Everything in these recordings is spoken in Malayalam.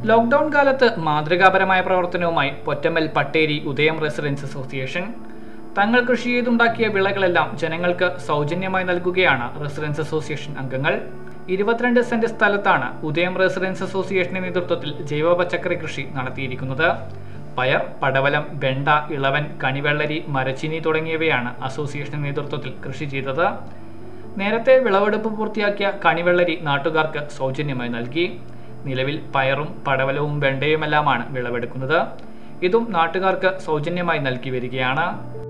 ലോക്ക്ഡൌൺ കാലത്ത് മാതൃകാപരമായ പ്രവർത്തനവുമായി പൊറ്റമ്മൽ പട്ടേരി ഉദയം റെസിഡൻസ് അസോസിയേഷൻ തങ്ങൾ കൃഷി ചെയ്തുണ്ടാക്കിയ വിളകളെല്ലാം ജനങ്ങൾക്ക് സൗജന്യമായി നൽകുകയാണ് റെസിഡൻസ് അസോസിയേഷൻ അംഗങ്ങൾ ഇരുപത്തിരണ്ട് സെന്റ് സ്ഥലത്താണ് ഉദയം റെസിഡൻസ് അസോസിയേഷന്റെ നേതൃത്വത്തിൽ ജൈവ പച്ചക്കറി കൃഷി നടത്തിയിരിക്കുന്നത് പയർ പടവലം വെണ്ട ഇളവൻ കണിവെള്ളരി മരച്ചീനി തുടങ്ങിയവയാണ് അസോസിയേഷന്റെ നേതൃത്വത്തിൽ കൃഷി ചെയ്തത് നേരത്തെ വിളവെടുപ്പ് പൂർത്തിയാക്കിയ കണിവെള്ളരി നാട്ടുകാർക്ക് സൗജന്യമായി നൽകി നിലവിൽ പയറും പടവലവും വെണ്ടയുമെല്ലാമാണ് വിളവെടുക്കുന്നത് ഇതും നാട്ടുകാർക്ക് സൗജന്യമായി നൽകി വരികയാണ്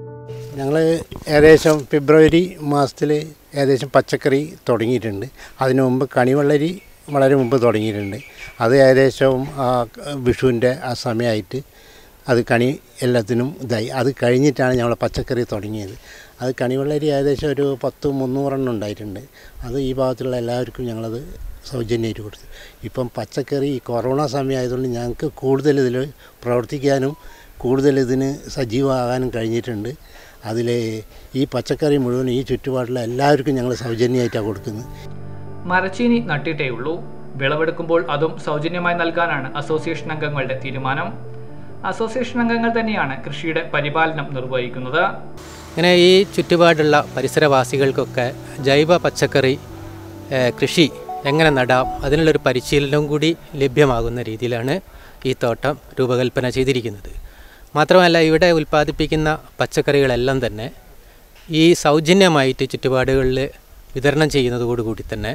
ഞങ്ങൾ ഏകദേശം ഫെബ്രുവരി മാസത്തിൽ ഏകദേശം പച്ചക്കറി തുടങ്ങിയിട്ടുണ്ട് അതിനു മുമ്പ് കണിവെള്ളരി വളരെ മുമ്പ് തുടങ്ങിയിട്ടുണ്ട് അത് ഏകദേശം ആ വിഷുവിൻ്റെ ആ സമയമായിട്ട് അത് കണി എല്ലാത്തിനും ഇതായി അത് കഴിഞ്ഞിട്ടാണ് ഞങ്ങൾ പച്ചക്കറി തുടങ്ങിയത് അത് കണിവെള്ളരി ഏകദേശം ഒരു പത്ത് മുന്നൂറെണ്ണം ഉണ്ടായിട്ടുണ്ട് അത് ഈ ഭാഗത്തുള്ള എല്ലാവർക്കും ഞങ്ങളത് സൗജന്യമായിട്ട് കൊടുത്തു ഇപ്പം പച്ചക്കറി ഈ കൊറോണ സമയമായതുകൊണ്ട് ഞങ്ങൾക്ക് കൂടുതൽ ഇതിൽ പ്രവർത്തിക്കാനും കൂടുതൽ ഇതിന് സജീവമാകാനും കഴിഞ്ഞിട്ടുണ്ട് അതിൽ ഈ പച്ചക്കറി മുഴുവൻ ഈ ചുറ്റുപാടുള്ള എല്ലാവർക്കും ഞങ്ങൾ സൗജന്യമായിട്ടാണ് കൊടുക്കുന്നത് മരച്ചീനി നട്ടിട്ടേയുള്ളൂ വിളവെടുക്കുമ്പോൾ അതും സൗജന്യമായി നൽകാനാണ് അസോസിയേഷൻ അംഗങ്ങളുടെ തീരുമാനം അസോസിയേഷൻ അംഗങ്ങൾ തന്നെയാണ് കൃഷിയുടെ പരിപാലനം നിർവഹിക്കുന്നത് ഇങ്ങനെ ഈ ചുറ്റുപാടുള്ള പരിസരവാസികൾക്കൊക്കെ ജൈവ പച്ചക്കറി ഏഹ്, കൃഷി എങ്ങനെ നടാം അതിനുള്ളൊരു പരിശീലനവും കൂടി ലഭ്യമാകുന്ന രീതിയിലാണ് ഈ തോട്ടം രൂപകൽപ്പന ചെയ്തിരിക്കുന്നത് മാത്രമല്ല ഇവിടെ ഉൽപ്പാദിപ്പിക്കുന്ന പച്ചക്കറികളെല്ലാം തന്നെ ഈ സൗജന്യമായിട്ട് ചുറ്റുപാടുകളിൽ വിതരണം ചെയ്യുന്നതോടുകൂടി തന്നെ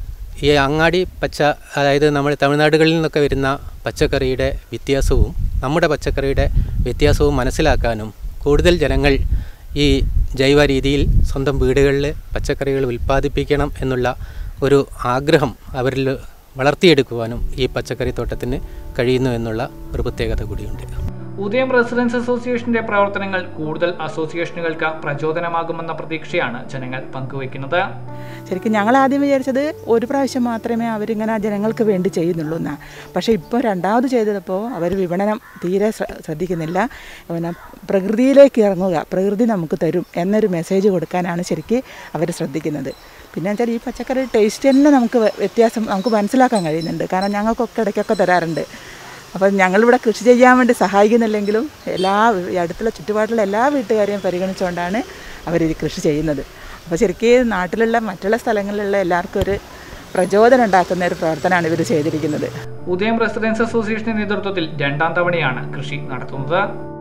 ഈ അങ്ങാടി പച്ച അതായത് നമ്മൾ തമിഴ്നാടുകളിൽ നിന്നൊക്കെ വരുന്ന പച്ചക്കറിയുടെ വ്യത്യാസവും നമ്മുടെ പച്ചക്കറിയുടെ വ്യത്യാസവും മനസ്സിലാക്കാനും കൂടുതൽ ജനങ്ങൾ ഈ ജൈവ രീതിയിൽ സ്വന്തം വീടുകളിൽ പച്ചക്കറികൾ ഉൽപ്പാദിപ്പിക്കണം എന്നുള്ള ഒരു ആഗ്രഹം അവരിൽ വളർത്തിയെടുക്കുവാനും ഈ പച്ചക്കറി തോട്ടത്തിന് കഴിയുന്നു എന്നുള്ള ഒരു പ്രത്യേകത കൂടിയുണ്ട് ഉദയം റെസിഡൻസ് അസോസിയേഷന്റെ പ്രവർത്തനങ്ങൾ കൂടുതൽ അസോസിയേഷനുകൾക്ക് പ്രചോദനമാകുമെന്ന പ്രതീക്ഷയാണ് ജനങ്ങൾ പങ്കുവയ്ക്കുന്നത് ശരിക്കും ഞങ്ങൾ ആദ്യം വിചാരിച്ചത് ഒരു പ്രാവശ്യം മാത്രമേ അവരിങ്ങനെ ജനങ്ങൾക്ക് വേണ്ടി ചെയ്യുന്നുള്ളൂ എന്നാണ് പക്ഷേ ഇപ്പോൾ രണ്ടാമത് ചെയ്തപ്പോൾ അവർ വിപണനം തീരെ ശ്ര- ശ്രദ്ധിക്കുന്നില്ല പിന്നെ പ്രകൃതിയിലേക്ക് ഇറങ്ങുക പ്രകൃതി നമുക്ക് തരും എന്നൊരു മെസ്സേജ് കൊടുക്കാനാണ് ശരിക്കും അവർ ശ്രദ്ധിക്കുന്നത് പിന്നെ വെച്ചാൽ ഈ പച്ചക്കറി ടേസ്റ്റ് തന്നെ നമുക്ക് വ്യ- വ്യത്യാസം നമുക്ക് മനസ്സിലാക്കാൻ കഴിയുന്നുണ്ട് കാരണം ഞങ്ങൾക്കൊക്കെ ഇടയ്ക്കൊക്കെ തരാറുണ്ട് അപ്പം ഞങ്ങളിവിടെ കൃഷി ചെയ്യാൻ വേണ്ടി സഹായിക്കുന്നില്ലെങ്കിലും എല്ലാ ഈ അടുത്തുള്ള ചുറ്റുപാടുള്ള എല്ലാ വീട്ടുകാരെയും പരിഗണിച്ചുകൊണ്ടാണ് അവരിത് കൃഷി ചെയ്യുന്നത് അപ്പോൾ ശരിക്കും നാട്ടിലുള്ള മറ്റുള്ള സ്ഥലങ്ങളിലുള്ള എല്ലാവർക്കും ഒരു പ്രചോദനം ഉണ്ടാക്കുന്ന ഒരു പ്രവർത്തനമാണ് ഇവർ ചെയ്തിരിക്കുന്നത് ഉദയം റെസിഡൻസ് അസോസിയേഷന്റെ നേതൃത്വത്തിൽ രണ്ടാം തവണയാണ് കൃഷി നടത്തുന്നത്